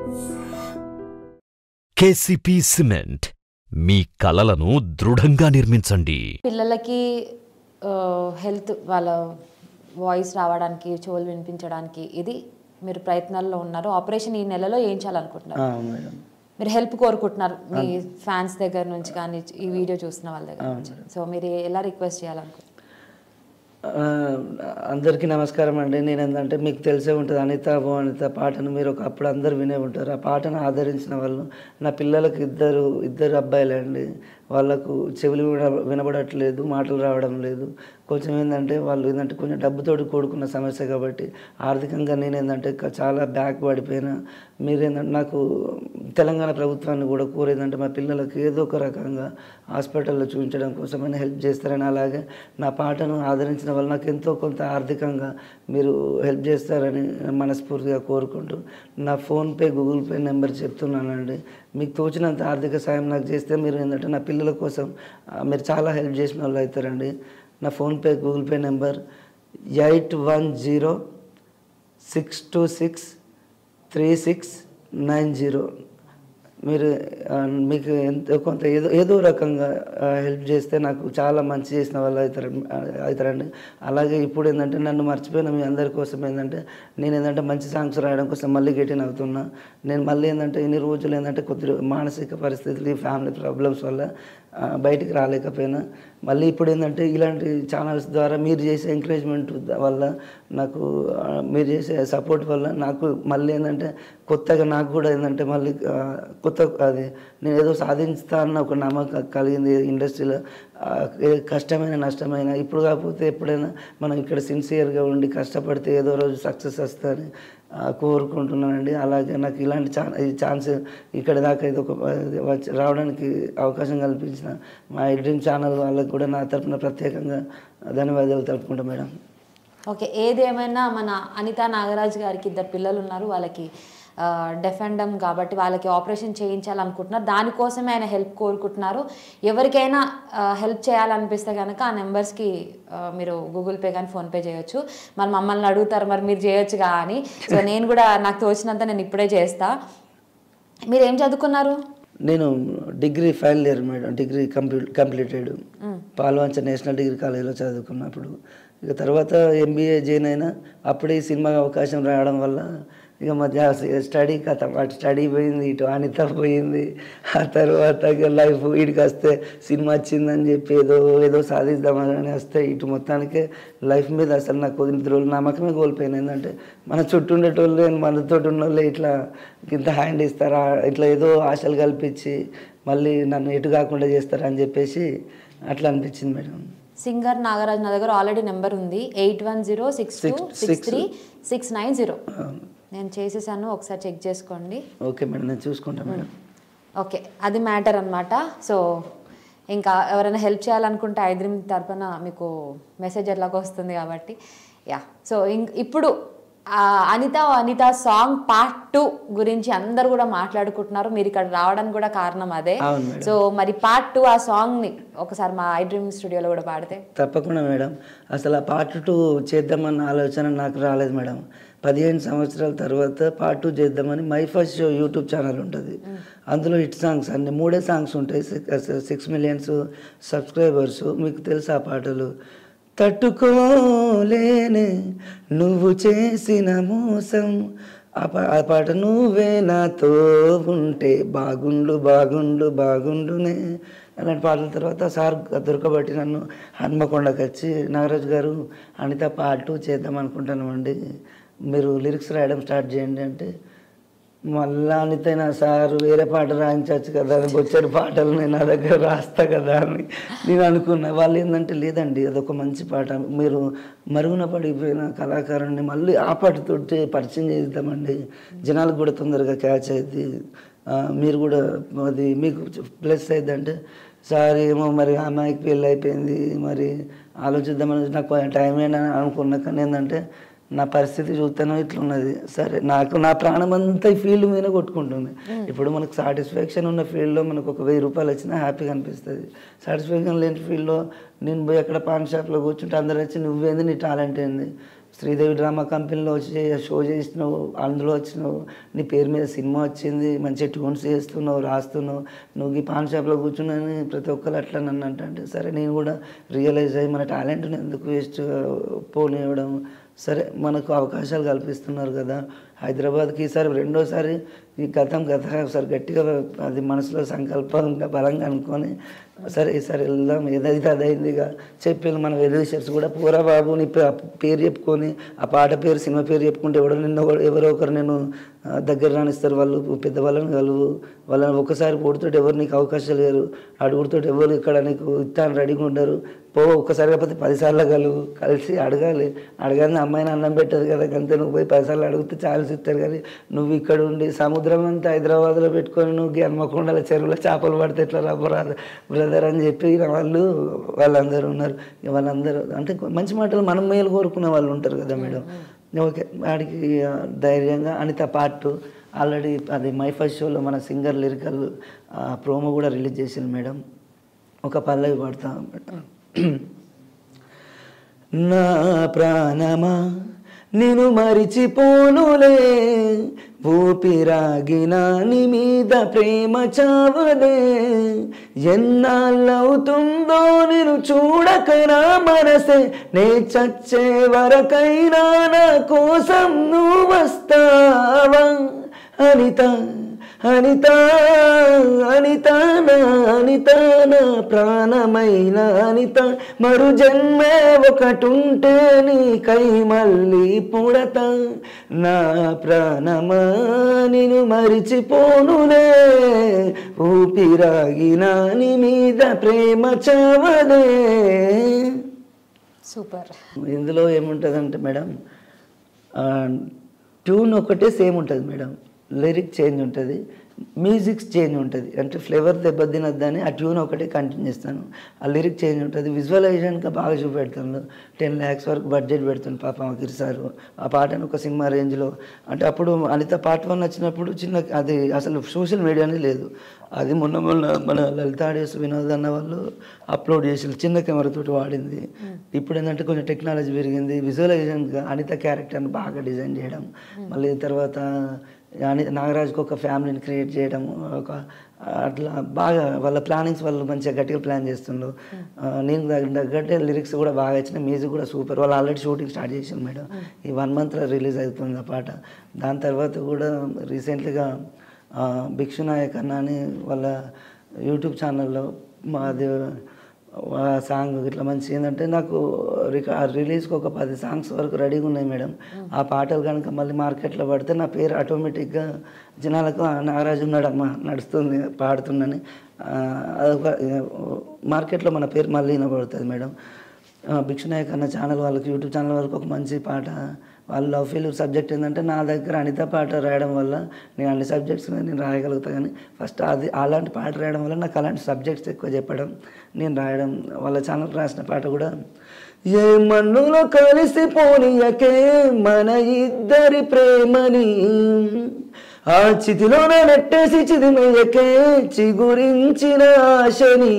KCP cement మీ కలలను దృఢంగా నిర్మించండి పిల్లలకి హెల్త్ వాళ్ళ వాయిస్ రావడానికి చెవులు వినిపించడానికి ఇది మీరు ప్రయత్నాల్లో ఉన్నారు ఆపరేషన్ ఈ నెలలో చేయించాలనుకుంటున్నారు అవును మేడం మీరు హెల్ప్ కోరుకుంటున్నారు మీ ఫ్యాన్స్ దగ్గర నుంచి కానీ ఈ వీడియో చూస్తున్న వాళ్ళ దగ్గర నుంచి సో మీరు ఎలా రిక్వెస్ట్ చేయాలనుకుంటున్నారు ఆ, అందరికీ నమస్కారం అండి నేను ఏంటంటే మీకు తెలిసే ఉంటుంది అనిత ఓ అనిత పాటను మీరు ఒకప్పుడు అందరు వినే ఉంటారు ఆ పాటను ఆదరించిన వాళ్ళు నా పిల్లలకు ఇద్దరు ఇద్దరు అబ్బాయిలే అండి వాళ్ళకు చెవులు విన వినబడట్లేదు మాటలు రావడం లేదు కొంచెం ఏంటంటే వాళ్ళు ఏంటంటే కొంచెం డబ్బుతోటి కూడుకున్న సమస్య కాబట్టి ఆర్థికంగా నేను ఏంటంటే క- చాలా బ్యాక్ పడిపోయినా మీరేంటంటే నాకు తెలంగాణ ప్రభుత్వాన్ని కూడా కోరేదంటే మా పిల్లలకు ఏదో ఒక రకంగా హాస్పిటల్లో చూపించడం కోసమైనా హెల్ప్ చేస్తారని అలాగే నా పాటను ఆదరించిన వల్ల నాకు ఎంతో కొంత ఆర్థికంగా మీరు హెల్ప్ చేస్తారని మనస్ఫూర్తిగా కోరుకుంటూ నా ఫోన్పే గూగుల్ పే నెంబర్ చెప్తున్నానండి మీకు తోచినంత ఆర్థిక సాయం నాకు చేస్తే మీరు ఏంటంటే నా పిల్లల కోసం ఆ, మీరు చాలా హెల్ప్ చేసిన వాళ్ళు అవుతారండి నా PhonePe Google Pay number eight one zero six two six three six nine zero మీరు ఆ, మీకు ఎంతో కొంత ఏదో ఏదో రకంగా హెల్ప్ చేస్తే నాకు చాలా మంచి చేసిన వాళ్ళు అవుతారు అవుతారండి అలాగే ఇప్పుడు ఏంటంటే నన్ను మర్చిపోయిన మీ అందరి కోసం ఏంటంటే నేను ఏంటంటే మంచి సాంగ్స్ రాయడం కోసం మళ్ళీ గెటిన్ అవుతున్నా నేను మళ్ళీ ఏంటంటే ఇన్ని రోజులు ఏంటంటే కొద్ది మానసిక పరిస్థితులు ఈ ఫ్యామిలీ ప్రాబ్లమ్స్ వల్ల ఆ, బయటికి రాలేకపోయినా మళ్ళీ ఇప్పుడు ఏంటంటే ఇలాంటి ఛానల్స్ ద్వారా మీరు చేసే ఎంకరేజ్మెంట్ వల్ల నాకు ఆ, మీరు చేసే సపోర్ట్ వల్ల నాకు మళ్ళీ ఏంటంటే కొత్తగా నాకు కూడా ఏంటంటే మళ్ళీ ఆ, కొత్త అది నేను ఏదో సాధించుతా అన్న ఒక నమ్మకం కలిగింది ఇండస్ట్రీలో ఆ, ఏ కష్టమైన నష్టమైన ఇప్పుడు కాకపోతే ఎప్పుడైనా మనం ఇక్కడ సిన్సియర్గా ఉండి కష్టపడితే ఏదో రోజు సక్సెస్ వస్తుందని ఆ, కోరుకుంటున్నానండి అలాగే నాకు ఇలాంటి ఛాన్ ఈ ఛాన్స్ ఇక్కడ దాకా ఇది ఒక ఇది వచ్చి రావడానికి అవకాశం కల్పించిన మా డ్రీమ్ ఛానల్ వాళ్ళకి కూడా నా తరపున ప్రత్యేకంగా ధన్యవాదాలు తెలుపుకుంటా మేడం ఓకే ఏదేమైనా మన అనితా నాగరాజ్ గారికి ఇద్దరు పిల్లలు ఉన్నారు వాళ్ళకి డెఫెండమ్ కాబట్టి వాళ్ళకి ఆపరేషన్ చేయించాలనుకుంటున్నారు దానికోసమే ఆయన హెల్ప్ కోరుకుంటున్నారు ఎవరికైనా హెల్ప్ చేయాలనిపిస్తే కనుక ఆ నెంబర్స్కి మీరు గూగుల్ పే కానీ ఫోన్పే చేయొచ్చు మరి మమ్మల్ని అడుగుతారు మరి మీరు చేయొచ్చుగా అని సో నేను కూడా నాకు తోచినంత నేను ఇప్పుడే చేస్తా మీరు ఏం చదువుకున్నారు నేను degree final year madam degree complete completed Palvancha national degree కాలేజీలో చదువుకున్నప్పుడు ఇక తర్వాత ఎంబీఏ జాయిన్ అయినా అప్పుడే ఈ సినిమా అవకాశం రావడం వల్ల ఇక మధ్య స్టడీ కథ అటు స్టడీ పోయింది ఇటు అనిత పోయింది ఆ తర్వాత ఇక లైఫ్ వీడికి వస్తే సినిమా వచ్చిందని చెప్పి ఏదో ఏదో సాధిద్దామని వస్తే ఇటు మొత్తానికే లైఫ్ మీద అసలు నాకు కొద్ది రోజులు నమ్మకమే కోల్పోయింది ఏంటంటే మన చుట్టూ ఉండేటోళ్ళు మనతో ఉన్న వాళ్ళే ఇట్లా ఇంత హ్యాండ్ ఇస్తారా ఇట్లా ఏదో ఆశలు కల్పించి మళ్ళీ నన్ను ఎటు కాకుండా చేస్తారా అని చెప్పేసి అట్లా అనిపించింది మేడం సింగర్ నాగరాజ్ నా దగ్గర ఆల్రెడీ నెంబర్ ఉంది eight one zero six two six three six nine zero నేను చేసేసాను ఒకసారి చెక్ చేసుకోండి ఓకే మేడం నేను చూసుకుంటాను మేడం ఓకే అది మ్యాటర్ అన్నమాట సో ఇంకా ఎవరైనా హెల్ప్ చేయాలనుకుంటే ఐద్రీమ్ తరపున మీకు మెసేజ్ ఎట్లాగో వస్తుంది కాబట్టి యా సో ఇం- ఇప్పుడు ఆ అనిత ఓ అనిత సాంగ్ పార్ట్ టూ గురించి అందరు కూడా మాట్లాడుకుంటున్నారు మీరు ఇక్కడ రావడానికి కూడా కారణం అదే అవును మేడం. సో మరి పార్ట్ టూ ఆ సాంగ్ని ఒకసారి మా ఐడ్రీమ్ స్టూడియోలో కూడా పాడితే తప్పకుండా మేడం అసలు ఆ పార్ట్ టూ చేద్దామన్న ఆలోచన నాకు రాలేదు మేడం పదిహేను సంవత్సరాల తర్వాత పార్ట్ టూ చేద్దామని my first show YouTube channel ఉంటుంది అందులో హిట్ సాంగ్స్ అన్ని మూడే సాంగ్స్ ఉంటాయి సిక్స్ మిలియన్స్ సబ్స్క్రైబర్స్ మీకు తెలుసు ఆ పాటలు తట్టుకోలేనే నువ్వు చేసిన మోసం ఆ పా ఆ పాట నువ్వే నాతో ఉంటే బాగుండు బాగుండు బాగుండునే అలాంటి పాటల తర్వాత సార్ దొరకబట్టి నన్ను హన్మకొండకి వచ్చి నాగరాజు గారు అనిత పార్ట్ టూ చేద్దాం అనుకుంటున్నామండి మీరు లిరిక్స్ రాయడం స్టార్ట్ చేయండి అంటే మళ్ళా అనితైనా సార్ వేరే పాట రాయించవచ్చు కదా అని బొచ్చడి పాటలు నేను నా దగ్గర రాస్తా కదా అని నేను అనుకున్నా వాళ్ళు ఏంటంటే లేదండి అదొక మంచి పాట మీరు మరుగున పడిపోయిన కళాకారుని మళ్ళీ ఆ పాటతోటి పరిచయం చేద్దామండి జనాలకు కూడా తొందరగా క్యాచ్ అయింది మీరు కూడా అది మీకు ప్లస్ అయింది అంటే సార్ ఏమో మరి ఆ అమ్మాయికి పెళ్ళి అయిపోయింది మరి ఆలోచిద్దామని నాకు టైం అయినా అనుకున్నా కానీ ఏంటంటే నా పరిస్థితి చూస్తాను ఇట్లున్నది సరే నాకు నా ప్రాణం అంతా ఈ ఫీల్డ్ మీద కొట్టుకుంటుంది ఇప్పుడు మనకు సాటిస్ఫాక్షన్ ఉన్న ఫీల్డ్లో మనకు ఒక వెయ్యి రూపాయలు వచ్చినా హ్యాపీగా అనిపిస్తుంది సాటిస్ఫాక్షన్ లేని ఫీల్డ్లో నేను పోయి అక్కడ పాన్ షాప్లో కూర్చుంటే అందరూ వచ్చి నువ్వేంది నీ టాలెంట్ ఏంది శ్రీదేవి డ్రామా కంపెనీలో వచ్చి షో చేసినావు అందులో వచ్చినావు నీ పేరు మీద సినిమా వచ్చింది మంచి ట్యూన్స్ చేస్తున్నావు రాస్తున్నావు నువ్వు ఈ పాన్ షాప్లో కూర్చున్నాను ప్రతి ఒక్కరు అట్లా నన్ను అంటే సరే నేను కూడా రియలైజ్ అయ్యి మన టాలెంట్ని ఎందుకు వేస్ట్ పోనివ్వడం సరే మనకు అవకాశాలు కల్పిస్తున్నారు కదా హైదరాబాద్కి ఈసారి రెండోసారి ఈ గతం గత ఒకసారి గట్టిగా అది మనసులో సంకల్పంగా బలంగా అనుకొని సరే ఈసారి వెళ్దాం ఏదైతే అదైందిగా చెప్పాను మన వెల్విషర్స్ కూడా పూరా బాబు నీ పే- పేరు చెప్పుకొని ఆ పాట పేరు సినిమా పేరు చెప్పుకుంటే ఎవడో నిన్న ఎవడో- ఎవరో ఒకరు నేను ఆ, దగ్గర రానిస్తారు వాళ్ళు పెద్దవాళ్ళని కలువు వాళ్ళని ఒక్కసారి పొడితోటి ఎవరు నీకు అవకాశాలు లేరు అడుగుడితోటి ఎవరు ఇక్కడ నీకు ఇస్తాను రెడీగా ఉండరు పో ఒక్కసారి కాకపోతే పదిసార్లు కలువు కలిసి అడగాలి అడగాలి అమ్మాయిని అన్నం పెట్టదు కదా అంతే నువ్వు పోయి పదిసార్లు అడిగితే ఛాన్స్ ఇస్తారు కానీ నువ్వు ఇక్కడ ఉండి సముద్రం అంతా హైదరాబాద్లో పెట్టుకొని నువ్వు హన్మకొండల చెరువులో చేపలు పడితే ఎట్లా రబ్బరాదు బ్రదర్ అని చెప్పి వాళ్ళు వాళ్ళందరూ ఉన్నారు ఇక వాళ్ళందరూ అంటే మంచి మాటలు మనం మేలు కోరుకునే వాళ్ళు ఉంటారు కదా మేడం ఓకే వాడికి ఆ, ధైర్యంగా అనిత పార్ట్ ఆల్రెడీ అది మై ఫస్ట్ షోలో మన సింగర్ లిరికల్ ప్రోమో కూడా రిలీజ్ చేసింది మేడం ఒక పల్లవి పడతా మేడం నా ప్రాణమా నిన్ను మరిచిపోనులే ఊపిరాగిన నీ మీద ప్రేమ చావదే ఎన్నాళ్ళవుతుందో నేను చూడక నా మనసే నే చచ్చే వరకైనా నా కోసం నువ్వు వస్తావా అనిత అనిత అనిత నా అనిత నా ప్రాణమైన అనిత మరు జన్మే ఒకటుంటే నీకై మళ్ళీ పుడత నా ప్రాణమా నిన్ను మరిచిపోనులే ఊపిరాగిన నీ మీద ప్రేమ చావదే సూపర్ ఇందులో ఏముంటుందంటే మేడం ఆ, ట్యూన్ ఒకటే సేమ్ ఉంటుంది మేడం లిరిక్ చేంజ్ ఉంటుంది మ్యూజిక్ చేంజ్ ఉంటుంది అంటే ఫ్లేవర్ దెబ్బతినద్దని ఆ ట్యూన్ ఒకటే కంటిన్యూ చేస్తాను ఆ లిరిక్ చేంజ్ ఉంటుంది విజువలైజేషన్గా బాగా చూపెడతాను టెన్ ల్యాక్స్ వరకు బడ్జెట్ పెడుతుంది పాప మాకు సార్ ఆ పాటను ఒక సినిమా రేంజ్లో అంటే అప్పుడు అనిత పాట వన్ వచ్చినప్పుడు చిన్న అది అసలు సోషల్ మీడియానే లేదు అది మొన్న మొన్న మన లలిత ఆడియోస్ వినోద్ అన్న వాళ్ళు అప్లోడ్ చేసిన చిన్న కెమెరాతోటి వాడింది ఇప్పుడు ఏంటంటే కొంచెం టెక్నాలజీ పెరిగింది విజువలైజేషన్గా అనిత క్యారెక్టర్ని బాగా డిజైన్ చేయడం మళ్ళీ తర్వాత అని నాగరాజుకి ఒక ఫ్యామిలీని క్రియేట్ చేయడం ఒక అట్లా బాగా వాళ్ళ ప్లానింగ్స్ వాళ్ళు మంచిగా గట్టిగా ప్లాన్ చేస్తుండ్రు ఆ, నేను దగ్గ- తగ్గట్టే లిరిక్స్ కూడా బాగా ఇచ్చిన మ్యూజిక్ కూడా సూపర్ వాళ్ళు ఆల్రెడీ షూటింగ్ స్టార్ట్ చేసాను మేడం ఈ వన్ మంత్లో రిలీజ్ అవుతుంది ఆ పాట దాని తర్వాత కూడా రీసెంట్లీగా భిక్షు నాయక్ అన్న అని వాళ్ళ యూట్యూబ్ ఛానల్లో మాది ఆ సాంగ్ ఇట్లా మంచి ఏంటంటే నాకు రికా రిలీజ్కి ఒక పది సాంగ్స్ వరకు రెడీగా ఉన్నాయి మేడం ఆ పాటలు కనుక మళ్ళీ మార్కెట్లో పడితే నా పేరు ఆటోమేటిక్గా జనాలకు "ఆ, నాగరాజు ఉన్నాడమ్మా నడుస్తుంది పాడుతుందని ఆ, అదొక మార్కెట్లో మన పేరు మళ్ళీ వినబడుతుంది మేడం ఆ, భిక్షు నాయక్ అన్న ఛానల్ వాళ్ళకి యూట్యూబ్ ఛానల్ వాళ్ళకి ఒక మంచి పాట వాళ్ళ లవ్ ఫెయిల్యూర్ సబ్జెక్ట్ ఏంటంటే నా దగ్గర అనిత పాట రాయడం వల్ల నేను అన్ని సబ్జెక్ట్స్ మీద నేను రాయగలుగుతా కానీ ఫస్ట్ అది అలాంటి పాట రాయడం వల్ల నాకు అలాంటి సబ్జెక్ట్స్ ఎక్కువ చెప్పడం నేను రాయడం వాళ్ళ ఛానల్ రాసిన పాట కూడా ఏ మన్నులో కలిసిపోనియకే మన ఇద్దరి ప్రేమని ఆ చితిలోన నెట్టేసి చిదిమయ్యకే చిగురించిన ఆశని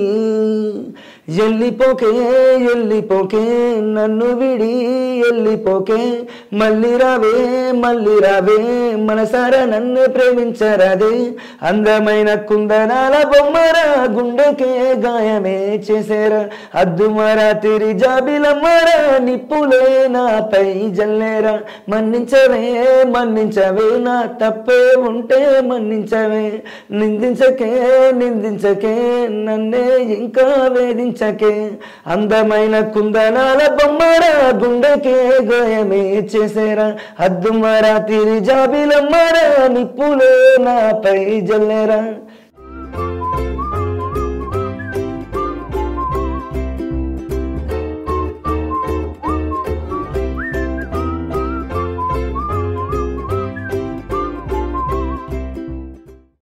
ఎల్లిపోకే ఎల్లిపోకే నన్ను విడి ఎల్లిపోకే మళ్ళీ రావే మళ్ళీ రావే మనసారా నన్ను ప్రేమించరాదే అందమైన కుందనాల బొమ్మరా గుండెకే గాయమే చేసేరా అద్దుమరా తిరి జాబిలమ్మరా నిప్పులే నాపై జల్లేరా మన్నించవే మన్నించవే నా తప్పే ఉంటే మన్నించవే నిందించకే నిందించకే నన్నే ఇంకా వేధించకే అందమైన కుందనాల బొమ్మరా గుండెకే గాయమే చేసేరా అద్దుమరా తిరి జాబిలమ్మరా నిప్పులే నాపై జల్లేరా